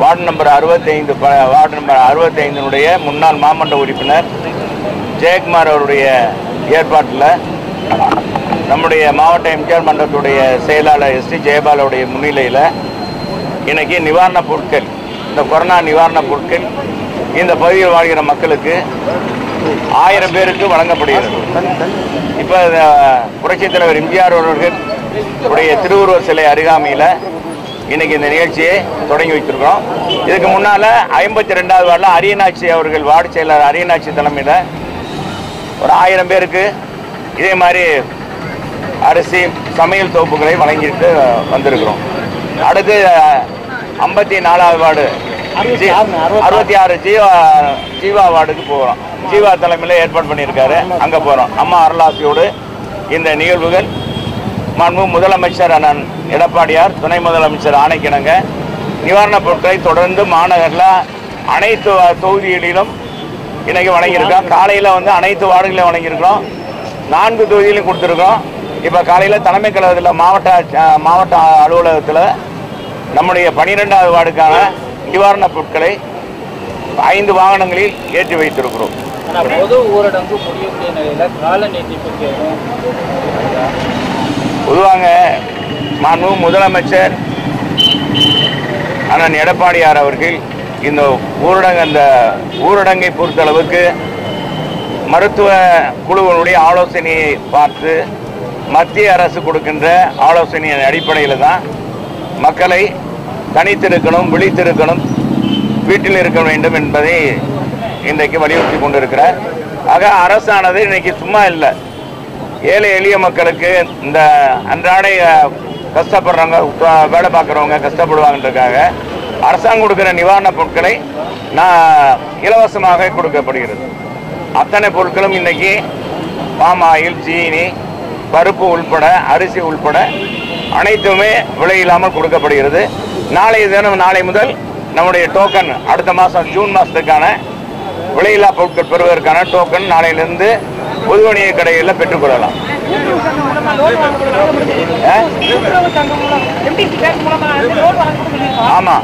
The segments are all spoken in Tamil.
வார்டு நம்பர் அறுபத்தைந்து வார்டு நம்பர் அறுபத்தைந்தினுடைய முன்னாள் மாமன்ற உறுப்பினர் ஜெயக்குமார் அவருடைய ஏற்பாட்டில் நம்முடைய மாவட்ட எம்ஜிஆர் மன்றத்துடைய செயலாளர் எஸ் டி ஜெயபாலுடைய முன்னிலையில் இன்னைக்கு நிவாரணப் பொருட்கள் இந்த கொரோனா நிவாரணப் பொருட்கள் இந்த பகுதியில் வாழ்கிற மக்களுக்கு ஆயிரம் பேருக்கு வழங்கப்படுகிறது இப்போ புரட்சித் தலைவர் எம்ஜிஆர் அவர்கள் உடைய திருவுருவ சிலை அருகாமையில் இன்னைக்கு இந்த நிகழ்ச்சியை தொடங்கி வைத்திருக்கிறோம் இதுக்கு முன்னால் ஐம்பத்தி ரெண்டாவது வார்டில் அரியநாச்சி அவர்கள் வார்டு செயலர் அரியநாச்சி தலைமையில் ஒரு ஆயிரம் பேருக்கு இதே மாதிரி அரிசி சமையல் தொகுப்புகளை வழங்கிட்டு வந்திருக்கிறோம் அடுத்து ஐம்பத்தி நாலாவது வார்டு ஜி- அறுபத்தி ஆறு ஜீவா ஜீவா வார்டுக்கு போகிறோம் ஜீவா தலைமையில் ஏற்பாடு பண்ணியிருக்காரு அங்கே போகிறோம் அம்மா அருளாசியோடு இந்த நிகழ்வுகள் மாண்பு முதலமைச்சர் அண்ணன் எடப்பாடியார் துணை முதலமைச்சர் ஆணைக்கிணங்க நிவாரணப் பொருட்களை தொடர்ந்து மாநகரில் அனைத்து தொகுதிகளிலும் இன்னைக்கு வழங்கியிருக்கோம் காலையில் வந்து அனைத்து வார்டுகளையும் வழங்கியிருக்கிறோம் நான்கு தொகுதியிலும் கொடுத்துருக்கோம் இப்போ காலையில் தலைமை கழகத்தில் மாவட்ட அஹ், மாவட்ட அலுவலகத்தில் நம்முடைய பனிரெண்டாவது வார்டுக்கான நிவாரணப் பொருட்களை ஐந்து வாகனங்களில் ஏற்றி வைத்திருக்கிறோம் ஆனா பொது ஊரடங்கு முடியக்கூடிய நிலையில கால நீட்டிப்புக்கு எதுவும் பொதுவாங்க மாண்பு முதலமைச்சர் அண்ணன் எடப்பாடியார் அவர்கள் இந்த ஊரடங்கு அந்த ஊரடங்கை பொறுத்தளவுக்கு மருத்துவ குழுவினுடைய ஆலோசனையை பார்த்து மத்திய அரசு கொடுக்கின்ற ஆலோசனையின் அடிப்படையில் தான் மக்களை தனித்திருக்கணும் விழித்திருக்கணும் வீட்டில் இருக்க வேண்டும் என்பதை இன்றைக்கு வலியுறுத்தி கொண்டிருக்கிறார் ஆக அரசானது இன்னைக்கு சும்மா இல்லை ஏழை எளிய மக்களுக்கு இந்த அன்றாட அஹ், கஷ்டப்படுறவங்க உப்ப- வேலை பார்க்குறவங்க கஷ்டப்படுவாங்கன்றதுக்காக அரசாங்கம் கொடுக்குற நிவாரணப் பொருட்களை நான் இலவசமாக கொடுக்கப்படுகிறது அத்தனை பொருட்களும் இன்னைக்கு பாம் ஆயில் சீனி பருப்பு உள்பட அரிசி உள்பட அனைத்துமே விலை இல்லாமல் கொடுக்கப்படுகிறது நாளைய தினம் நாளை முதல் நம்முடைய டோக்கன் அடுத்த மாதம் ஜூன் மாதத்துக்கான விலையில்லா பொருட்கள் பெறுவதற்கான டோக்கன் நாளையிலிருந்து பொது வணிக கடைகளில் பெற்றுக்கொள்ளலாம் ஆ? ஆமா.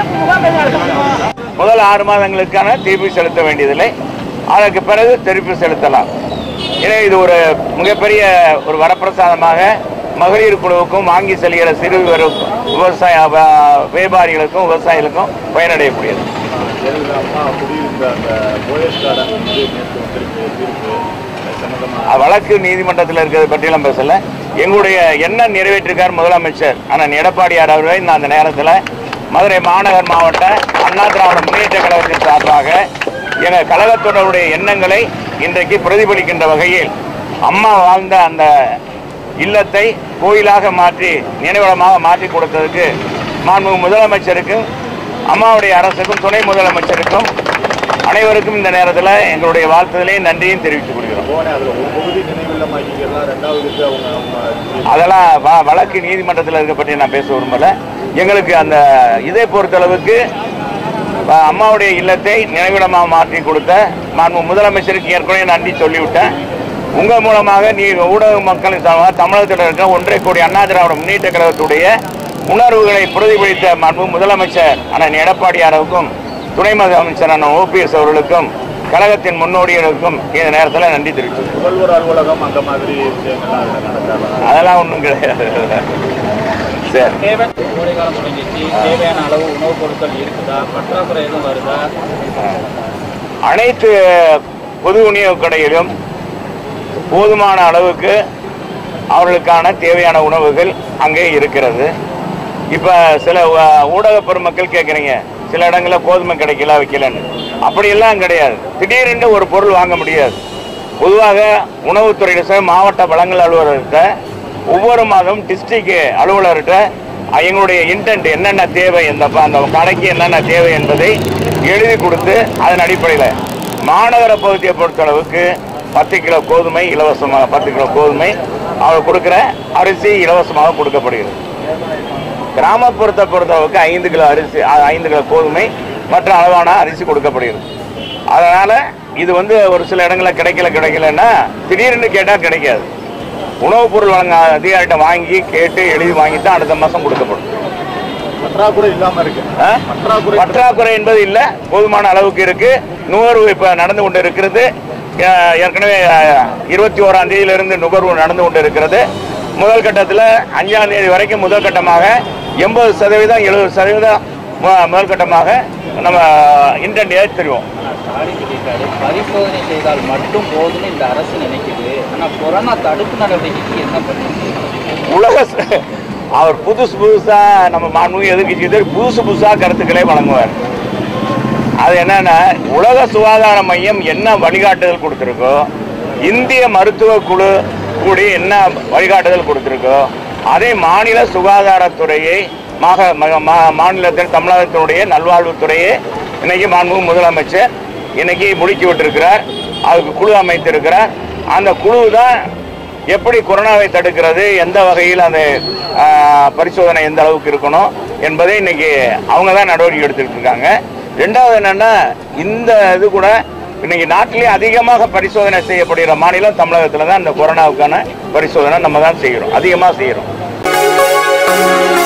முதல் ஆறு மாதங்களுக்கான திருப்பி செலுத்த வேண்டியதில்லை அதற்கு பிறகு திருப்பி செலுத்தலாம் எனவே இது ஒரு மிகப்பெரிய ஒரு வரப்பிரசாதமாக மகளிர் குழுவுக்கும் வாங்கி செல்கிற சிறு விவர- விவசாய வ- வியாபாரிகளுக்கும் விவசாயிகளுக்கும் பயனடையக்கூடியது ஜெயலலிதா அம்மா குடியிருந்த அந்த போயஸ் கார்டன் வந்து நேற்று வந்திருக்கு தீர்ப்பு அது சம்பந்தமா அஹ் வழக்கு நீதிமன்றத்தில் இருக்கிறது பற்றியெல்லாம் பேசல எங்களுடைய என்ன நிறைவேற்றிருக்கார் முதலமைச்சர் அண்ணன் எடப்பாடியார் அவர்களை நான் அந்த நேரத்தில் மதுரை மாநகர் மாவட்ட அண்ணா திராவிட முன்னேற்ற கழகத்தின் சார்பாக எங்கள் கழகத்தினருடைய எண்ணங்களை இன்றைக்கு பிரதிபலிக்கின்ற வகையில் அம்மா வாழ்ந்த அந்த இல்லத்தை கோயிலாக மாற்றி நினைவிடமாக மாற்றி கொடுத்ததுக்கு மாண்பு முதலமைச்சருக்கும் அம்மாவுடைய அரசுக்கும் துணை முதலமைச்சருக்கும் அனைவருக்கும் இந்த நேரத்தில் எங்களுடைய வாழ்த்துதலையும் நன்றியும் தெரிவித்துக் கொள்கிறோம் போனேன் அதில் ஒரு பகுதி நினைவில்லமாக்கிக்கலாம் ரெண்டாவதுக்கு அவங்க அவங்க அதெல்லாம் வ- வழக்கு நீதிமன்றத்தில் இருக்க பற்றி நான் பேச விரும்பல எங்களுக்கு அந்த இதை பொறுத்தளவுக்கு அஹ், அம்மாவுடைய இல்லத்தை நினைவிடமாக மாற்றி கொடுத்த மாண்பு முதலமைச்சருக்கு ஏற்கனவே நன்றி சொல்லிவிட்டேன் உங்கள் மூலமாக நீ ஊடக மக்களின் சார்பாக தமிழகத்தில் இருக்க ஒன்றை கோடி அண்ணா திராவிட முன்னேற்ற கழகத்துடைய உணர்வுகளை பிரதிபலித்த மாண்பு முதலமைச்சர் அண்ணன் எடப்பாடியாருக்கும் துணை முதலமைச்சர் அண்ணன் ஓபிஎஸ் அவர்களுக்கும் கழகத்தின் முன்னோடிகளுக்கும் இந்த நேரத்தில் நன்றி தெரிவித்துள்ளேன் முதல்வர் அலுவலகம் அந்த மாதிரி விஷயங்கள்லாம் அதில் நடக்காது அதெல்லாம் ஒன்றும் கிடையாது சரி தேவை கோடைக்காலம் முடிஞ்சிச்சு தேவையான அளவு உணவுப் பொருட்கள் இருக்குதா பற்றாக்குறை எதுவும் வருதா அனைத்து பொது விநியோக கடையிலும் போதுமான அளவுக்கு அவர்களுக்கான தேவையான உணவுகள் அங்கே இருக்கிறது இப்போ சில ஊ- ஊடக பெருமக்கள் கேட்குறீங்க சில இடங்களில் கோதுமை கிடைக்கல வைக்கலன்னு அப்படியெல்லாம் கிடையாது திடீரென்று ஒரு பொருள் வாங்க முடியாது பொதுவாக உணவுத்துறையில் சார் மாவட்ட வழங்கல் அலுவலர்கிட்ட ஒவ்வொரு மாதம் டிஸ்ட்ரிக்ட் அலுவலர்கிட்ட அஹ், எங்களுடைய இன்டென்ட் என்னென்ன தேவை இந்த ப- அந்த கடைக்கு என்னென்ன தேவை என்பதை எழுதி கொடுத்து அதன் அடிப்படையில் மாநகர பகுதியை பொறுத்தளவுக்கு பத்து கிலோ கோதுமை இலவசமாக பத்து கிலோ கோதுமை அவர் கொடுக்குற அரிசி இலவசமாக கொடுக்கப்படுகிறது கிராமப்புறத்தை பொறுத்தளவுக்கு ஐந்து கிலோ அரிசி அ- ஐந்து கிலோ கோதுமை மற்ற அளவான அரிசி கொடுக்கப்படுகிறது அதனால் இது வந்து ஒரு சில இடங்களில் கிடைக்கல கிடைக்கலன்னா திடீர்னு கேட்டால் கிடைக்காது உணவுப் பொருள் வழங்க அதிகாரிகிட்ட வாங்கி கேட்டு எழுதி வாங்கி தான் அடுத்த மாதம் கொடுக்கப்படும் பற்றாக்குறை இல்லாம இருக்கு ஆ? பற்றாக்குறை பற்றாக்குறை என்பது இல்லை போதுமான அளவுக்கு இருக்கு நுகர்வு இப்போ நடந்து கொண்டு இருக்கிறது அஹ், ஏற்கனவே இருபத்தி ஓராம் தேதியிலிருந்து நுகர்வு நடந்து கொண்டு இருக்கிறது முதல் கட்டத்தில் அஞ்சாம் தேதி வரைக்கும் முதல் கட்டமாக எண்பது சதவீதம் எழுபது சதவீதம் மு- முதல் கட்டமாக நம்ம இன்டென்ட் ஏற்றிருவோம் ஆனா ஸ்டாலின் சொல்லியிருக்காரு பரிசோதனை செய்தால் மட்டும் போதும்னு இந்த அரசு நினைக்குது ஆனா கொரோனா தடுப்பு நடவடிக்கைக்கு என்ன பண்ணுங்க உலக ச- அவர் புதுசு புதுசா நம்ம மாண்புமிகு எதிர்க்கட்சி புதுசு புதுசா கருத்துக்களை வழங்குவார் அது என்னன்னா உலக சுகாதார மையம் என்ன வழிகாட்டுதல் கொடுத்துருக்கோ இந்திய மருத்துவ குழு கூடி என்ன வழிகாட்டுதல் கொடுத்துருக்கோ அதே மாநில சுகாதாரத்துறையை மாக ம- மா- மாநிலத்தின் தமிழகத்தினுடைய நல்வாழ்வுத்துறையை இன்னைக்கு மாண்புமிகு முதலமைச்சர் இன்னைக்கு முடுக்கி விட்டிருக்கிறார் அதுக்கு குழு அமைத்திருக்கிறார் அந்த குழு தான் எப்படி கொரோனாவை தடுக்கிறது எந்த வகையில் அந்த ஆ, பரிசோதனை எந்த அளவுக்கு இருக்கணும் என்பதை இன்னைக்கு அவங்க தான் நடவடிக்கை எடுத்துக்கிட்டு இருக்காங்க ரெண்டாவது என்னன்னா இந்த இது கூட இன்னைக்கு நாட்டிலே அதிகமாக பரிசோதனை செய்யப்படுகிற மாநிலம் தமிழகத்தில் தான் இந்த கொரோனாவுக்கான பரிசோதனை நம்ம தான் செய்கிறோம் அதிகமாக செய்கிறோம்